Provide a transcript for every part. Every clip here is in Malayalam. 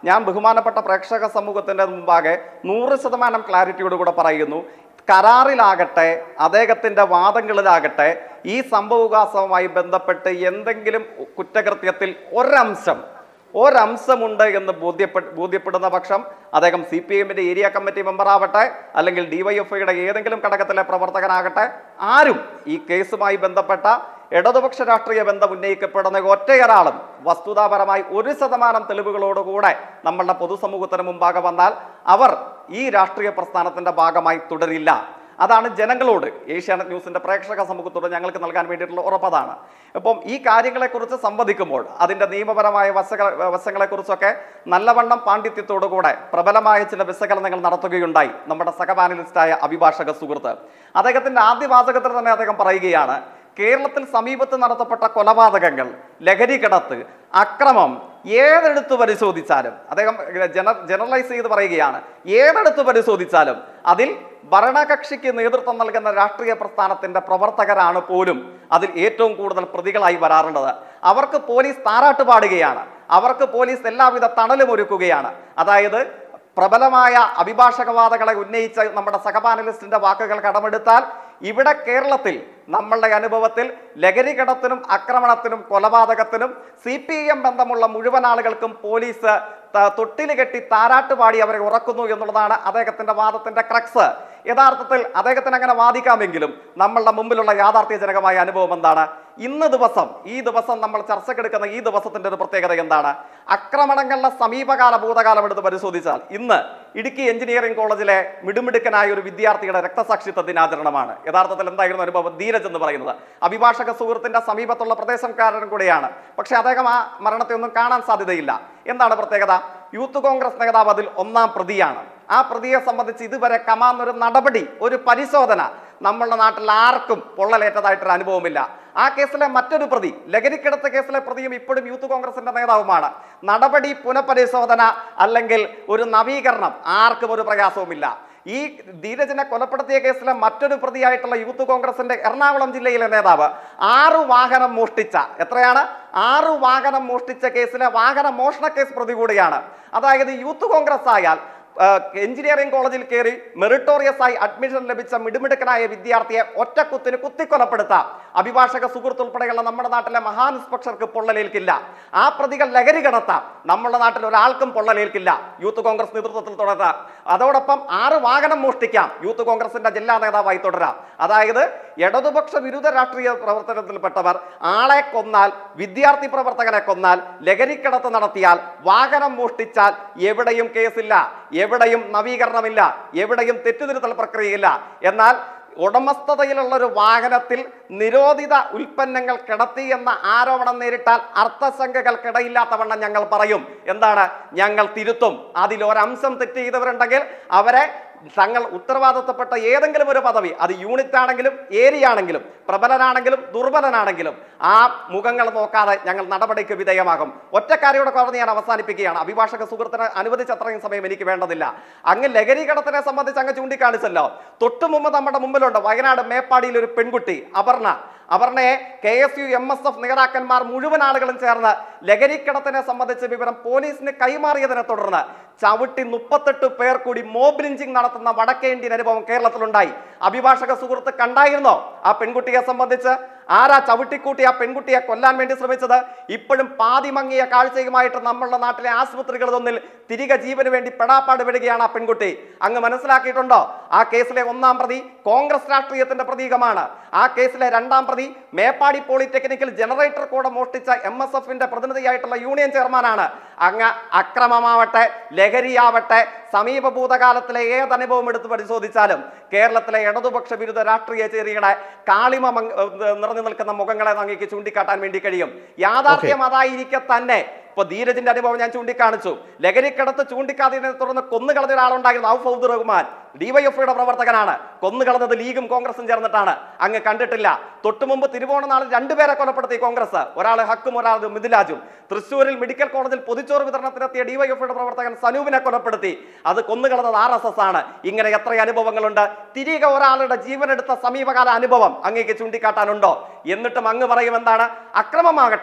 ഞാൻ ബഹുമാനപ്പെട്ട പ്രേക്ഷക സമൂഹത്തിന്റെ മുമ്പാകെ നൂറ് ശതമാനം ക്ലാരിറ്റിയോടുകൂടെ പറയുന്നു കരാറിലാകട്ടെ അദ്ദേഹത്തിന്റെ വാദങ്ങളിലാകട്ടെ ഈ സംഭവവികാസവുമായി ബന്ധപ്പെട്ട് എന്തെങ്കിലും കുറ്റകൃത്യത്തിൽ ഒരംശം ഒരംശമുണ്ട് എന്ന് ബോധ്യപ്പെ ബോധ്യപ്പെടുന്ന പക്ഷം അദ്ദേഹം സി പി എമ്മിന്റെ ഏരിയ കമ്മിറ്റി മെമ്പർ ആവട്ടെ അല്ലെങ്കിൽ ഡിവൈഎഫ്ഐയുടെ ഏതെങ്കിലും ഘടകത്തിലെ പ്രവർത്തകനാകട്ടെ ആരും ഈ കേസുമായി ബന്ധപ്പെട്ട ഇടതുപക്ഷ രാഷ്ട്രീയ ബന്ധം ഉന്നയിക്കപ്പെടുന്ന ഒറ്റയൊരാളും വസ്തുതാപരമായി ഒരു ശതമാനം തെളിവുകളോടുകൂടെ നമ്മളുടെ പൊതുസമൂഹത്തിന് മുമ്പാകെ വന്നാൽ അവർ ഈ രാഷ്ട്രീയ പ്രസ്ഥാനത്തിന്റെ ഭാഗമായി തുടരില്ല അതാണ് ജനങ്ങളോട് ഏഷ്യാനെറ്റ് ന്യൂസിന്റെ പ്രേക്ഷക സമൂഹത്തോട് ഞങ്ങൾക്ക് നൽകാൻ വേണ്ടിയിട്ടുള്ള ഉറപ്പതാണ് അപ്പം ഈ കാര്യങ്ങളെക്കുറിച്ച് സംവദിക്കുമ്പോൾ അതിന്റെ നിയമപരമായ വശങ്ങൾ വശങ്ങളെക്കുറിച്ചൊക്കെ നല്ലവണ്ണം പാണ്ഡിത്യത്തോടുകൂടെ പ്രബലമായ ചില വിശകലനങ്ങൾ നടത്തുകയുണ്ടായി നമ്മുടെ സഹപാനലിസ്റ്റായ അഭിഭാഷക സുഹൃത്ത് അദ്ദേഹത്തിന്റെ ആദ്യ വാചകത്തിൽ തന്നെ അദ്ദേഹം പറയുകയാണ് കേരളത്തിൽ സമീപത്ത് നടത്തപ്പെട്ട കൊലപാതകങ്ങൾ ലഹരി കടത്ത് അക്രമം ഏതെടുത്ത് പരിശോധിച്ചാലും അദ്ദേഹം ജന ജനറലൈസ് ചെയ്ത് പറയുകയാണ് ഏതെടുത്ത് പരിശോധിച്ചാലും അതിൽ ഭരണകക്ഷിക്ക് നേതൃത്വം നൽകുന്ന രാഷ്ട്രീയ പ്രസ്ഥാനത്തിന്റെ പ്രവർത്തകരാണ് പോലും അതിൽ ഏറ്റവും കൂടുതൽ പ്രതികളായി വരാറുള്ളത് അവർക്ക് പോലീസ് താരാട്ട് പാടുകയാണ് അവർക്ക് പോലീസ് എല്ലാവിധ തണലും ഒരുക്കുകയാണ് അതായത് പ്രബലമായ അഭിഭാഷകവാദങ്ങളെ ഉന്നയിച്ച നമ്മുടെ സഹപാനലിസ്റ്റിന്റെ വാക്കുകൾ കടമെടുത്താൽ ഇവിടെ കേരളത്തിൽ നമ്മളുടെ അനുഭവത്തിൽ ലഹരി കടത്തിനും ആക്രമണത്തിനും കൊലപാതകത്തിനും സി പി എം ബന്ധമുള്ള മുഴുവൻ ആളുകൾക്കും പോലീസ് ത- തൊട്ടില് കെട്ടി താരാട്ട് പാടി അവരെ ഉറക്കുന്നു എന്നുള്ളതാണ് അദ്ദേഹത്തിന്റെ വാദത്തിന്റെ ക്രക്സ് യഥാർത്ഥത്തിൽ അദ്ദേഹത്തിന് അങ്ങനെ വാദിക്കാമെങ്കിലും നമ്മളുടെ മുമ്പിലുള്ള യാഥാർത്ഥ്യജനകമായ അനുഭവം എന്താണ് ഇന്ന് ദിവസം ഈ ദിവസം നമ്മൾ ചർച്ചക്കെടുക്കുന്ന ഈ ദിവസത്തിന്റെ ഒരു പ്രത്യേകത എന്താണ് ആക്രമണങ്ങളുടെ സമീപകാല ഭൂതകാലം എടുത്ത് പരിശോധിച്ചാൽ ഇന്ന് ഇടുക്കി എഞ്ചിനീയറിംഗ് കോളേജിലെ മിടുമിടുക്കനായ ഒരു വിദ്യാർത്ഥിയുടെ രക്തസാക്ഷിത്വ ദിനാചരണമാണ് യഥാർത്ഥത്തിൽ എന്തായിരുന്നു അനുഭവം ധീരജ് എന്ന് പറയുന്നത് അഭിഭാഷക സുഹൃത്തിന്റെ സമീപത്തുള്ള പ്രദേശംകാരനും കൂടെയാണ് പക്ഷെ അദ്ദേഹം ആ മരണത്തെ ഒന്നും കാണാൻ സാധ്യതയില്ല എന്താണ് പ്രത്യേകത യൂത്ത് കോൺഗ്രസ് നേതാവ് അതിൽ ഒന്നാം പ്രതിയാണ് ആ പ്രതിയെ സംബന്ധിച്ച് ഇതുവരെ കമാന്നൊരു നടപടി ഒരു പരിശോധന നമ്മളുടെ നാട്ടിൽ ആർക്കും പൊള്ളലേറ്റതായിട്ടൊരു അനുഭവമില്ല ആ കേസിലെ മറ്റൊരു പ്രതി ലഹരിക്കടത്ത് കേസിലെ പ്രതിയും ഇപ്പോഴും യൂത്ത് കോൺഗ്രസിന്റെ നേതാവുമാണ് നടപടി പുനഃപരിശോധന അല്ലെങ്കിൽ ഒരു നവീകരണം ആർക്കും ഒരു പ്രയാസവുമില്ല ഈ ധീരജിനെ കൊലപ്പെടുത്തിയ കേസിലെ മറ്റൊരു പ്രതിയായിട്ടുള്ള യൂത്ത് കോൺഗ്രസിന്റെ എറണാകുളം ജില്ലയിലെ നേതാവ് ആറു വാഹനം മോഷ്ടിച്ച എത്രയാണ് ആറു വാഹനം മോഷ്ടിച്ച കേസിലെ വാഹന മോഷണ കേസ് പ്രതി കൂടിയാണ് അതായത് യൂത്ത് കോൺഗ്രസ് ആയാൽ എഞ്ചിനീയറിംഗ് കോളേജിൽ കയറി മെറിട്ടോറിയസ് ആയി അഡ്മിഷൻ ലഭിച്ച മിടുമിടുക്കനായ വിദ്യാർത്ഥിയെ ഒറ്റക്കുത്തിന് കുത്തിക്കൊലപ്പെടുത്താം അഭിഭാഷക സുഹൃത്ത് ഉൾപ്പെടെയുള്ള നമ്മുടെ നാട്ടിലെ മഹാനിസ്പക്ഷർക്ക് പൊള്ളലേൽക്കില്ല ആ പ്രതികൾ ലഹരി കടത്താം നമ്മുടെ നാട്ടിൽ ഒരാൾക്കും പൊള്ളലേൽക്കില്ല യൂത്ത് കോൺഗ്രസ് നേതൃത്വത്തിൽ തുടരാം അതോടൊപ്പം ആറ് വാഹനം മോഷ്ടിക്കാം യൂത്ത് കോൺഗ്രസിന്റെ ജില്ലാ നേതാവായി തുടരാം അതായത് ഇടതുപക്ഷ വിരുദ്ധ രാഷ്ട്രീയ പ്രവർത്തനത്തിൽപ്പെട്ടവർ ആളെ കൊന്നാൽ വിദ്യാർത്ഥി പ്രവർത്തകനെ കൊന്നാൽ ലഹരിക്കടത്ത് നടത്തിയാൽ വാഹനം മോഷ്ടിച്ചാൽ എവിടെയും കേസില്ല എവിടെയും നവീകരണമില്ല എവിടെയും തെറ്റുതിരുത്തൽ പ്രക്രിയയില്ല എന്നാൽ ഉടമസ്ഥതയിലുള്ള ഒരു വാഹനത്തിൽ നിരോധിത ഉൽപ്പന്നങ്ങൾ കിടത്തി എന്ന ആരോപണം നേരിട്ടാൽ അർത്ഥശങ്കകൾക്കിടയില്ലാത്തവണ്ണം ഞങ്ങൾ പറയും എന്താണ് ഞങ്ങൾ തിരുത്തും അതിൽ ഒരംശം തെറ്റ് ചെയ്തവരുണ്ടെങ്കിൽ അവരെ തങ്ങൾ ഉത്തരവാദിത്തപ്പെട്ട ഏതെങ്കിലും ഒരു പദവി അത് യൂണിറ്റ് ആണെങ്കിലും ഏരിയ ആണെങ്കിലും പ്രബലനാണെങ്കിലും ദുർബലനാണെങ്കിലും ആ മുഖങ്ങൾ നോക്കാതെ ഞങ്ങൾ നടപടിക്ക് വിധേയമാകും ഒറ്റക്കാരിയുടെ പറഞ്ഞ് ഞാൻ അവസാനിപ്പിക്കുകയാണ് അഭിഭാഷക സുഹൃത്തിന് അനുവദിച്ച അത്രയും സമയം എനിക്ക് വേണ്ടതില്ല അങ്ങ് ലഹരി കടത്തിനെ സംബന്ധിച്ച് അങ്ങ് ചൂണ്ടിക്കാണിച്ചല്ലോ തൊട്ടു മുമ്പ് നമ്മുടെ മുമ്പിലുണ്ട് വയനാട് മേപ്പാടിയിൽ ഒരു പെൺകുട്ടി അപർണ അപർണയെ K S U M S F നേതാക്കന്മാർ മുഴുവൻ ആളുകളും ചേർന്ന് ലഹരിക്കടത്തിനെ സംബന്ധിച്ച് വിവരം പോലീസിന് കൈമാറിയതിനെ തുടർന്ന് ചവിട്ടി മുപ്പത്തെട്ട് പേർ കൂടി മോബ് ലിഞ്ചിങ് നടത്തുന്ന വടക്കേ ഇന്ത്യൻ അനുഭവം കേരളത്തിലുണ്ടായി അഭിഭാഷക സുഹൃത്ത് കണ്ടായിരുന്നോ ആ പെൺകുട്ടിയെ സംബന്ധിച്ച് ആരാ ചവിട്ടിക്കൂട്ടി ആ പെൺകുട്ടിയെ കൊല്ലാൻ വേണ്ടി ശ്രമിച്ചത് ഇപ്പോഴും പാതിമങ്ങിയ കാഴ്ചയുമായിട്ട് നമ്മളുടെ നാട്ടിലെ ആശുപത്രികൾ ഒന്നിൽ തിരികെ ജീവന് വേണ്ടി പെടാപ്പാട് വിടുകയാണ് ആ പെൺകുട്ടി അങ്ങ് മനസ്സിലാക്കിയിട്ടുണ്ടോ ആ കേസിലെ ഒന്നാം പ്രതി കോൺഗ്രസ് രാഷ്ട്രീയത്തിന്റെ പ്രതീകമാണ് ആ കേസിലെ രണ്ടാം പ്രതി മേപ്പാടി പോളിടെക്നിക്കൽ ജനറേറ്റർ കൂടെ മോഷ്ടിച്ച എം എസ് എഫിന്റെ പ്രതിനിധിയായിട്ടുള്ള യൂണിയൻ ചെയർമാനാണ് അങ്ങ് അക്രമമാവട്ടെ ലഹരിയാവട്ടെ സമീപ ഭൂതകാലത്തിലെ ഏത് അനുഭവം എടുത്ത് പരിശോധിച്ചാലും കേരളത്തിലെ ഇടതുപക്ഷ വിരുദ്ധ രാഷ്ട്രീയ ചേരികളെ കാളിമ മങ്- ഏർ നിറഞ്ഞു നിൽക്കുന്ന മുഖങ്ങളെ അങ്ങേക്ക് ചൂണ്ടിക്കാട്ടാൻ വേണ്ടി കഴിയും യാഥാർത്ഥ്യം അതായിരിക്കെ തന്നെ ഇപ്പൊ ധീരജിന്റെ അനുഭവം ഞാൻ ചൂണ്ടിക്കാണിച്ചു ലഹരിക്കടത്ത് ചൂണ്ടിക്കാതിനെ തുടർന്ന് കൊന്നുകളഞ്ഞ ഒരാളുണ്ടായിരുന്നു ഔഫ് ഔദ് റഹ്മാൻ ഡിവൈഎഫ്ഐയുടെ പ്രവർത്തകനാണ് കൊന്നുകളഞ്ഞത് ലീഗും കോൺഗ്രസും ചേർന്നിട്ടാണ് അങ്ങ് കണ്ടിട്ടില്ല തൊട്ടു മുമ്പ് തിരുവോണ നാളിൽ രണ്ടുപേരെ കൊലപ്പെടുത്തി കോൺഗ്രസ് ഒരാൾ ഹക്കും ഒരാൾ മിഥിലാജും തൃശ്ശൂരിൽ മെഡിക്കൽ കോളേജിൽ പൊതിച്ചോറ് വിതരണത്തിനെത്തിയ ഡിവൈഎഫ്ഐയുടെ പ്രവർത്തകൻ സനൂപിനെ കൊലപ്പെടുത്തി അത് കൊന്നുകളഞ്ഞത് ആർ എസ് എസ് ആണ് ഇങ്ങനെ എത്ര അനുഭവങ്ങളുണ്ട് തിരികെ ഒരാളുടെ ജീവനെടുത്ത സമീപകാല അനുഭവം അങ്ങേക്ക് ചൂണ്ടിക്കാട്ടാനുണ്ടോ എന്നിട്ടും അങ്ങ് പറയും എന്താണ് അക്രമമാകട്ടെ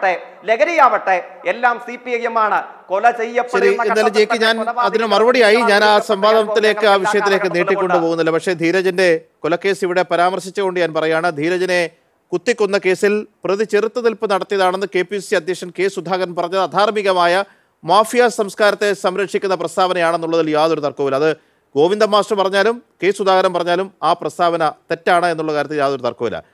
ലഹരിയാവട്ടെ എല്ലാം സി പി ഐ എം ആണ് കൊല ശരി ചെയ്യപ്പെടുന്ന എന്തായാലും ജെ കെ ഞാൻ കൊലപാതകികൾ അതിന് മറുപടിയായി ഞാൻ ആ ഞങ്ങൾ സംവാദത്തിലേക്ക് ആ ഞങ്ങൾ വിഷയത്തിലേക്ക് എല്ലാ നീട്ടിക്കൊണ്ടു കാലഘട്ടത്തിലും പോകുന്നില്ല പക്ഷേ ധീരജിന്റെ കൊലക്കേസ് ഇവിടെ പരാമർശിച്ചുകൊണ്ട് ഞാൻ പറയാണ് ധീരജിനെ കുത്തിക്കൊന്ന കേസിൽ പ്രതി ചെറുത്തുനിൽപ്പ് നടത്തിയതാണെന്ന് കെ പി സി അധ്യക്ഷൻ കെ സുധാകരൻ പറഞ്ഞത് അധാർമികമായ മാഫിയ സംസ്കാരത്തെ സംരക്ഷിക്കുന്ന പ്രസ്താവനയാണെന്നുള്ളതിൽ യാതൊരു തർക്കവുമില്ല അത് ഗോവിന്ദ മാസ്റ്റർ പറഞ്ഞാലും കെ സുധാകരൻ പറഞ്ഞാലും ആ പ്രസ്താവന തെറ്റാണ് എന്നുള്ള കാര്യത്തിൽ യാതൊരു തർക്കവുമില്ല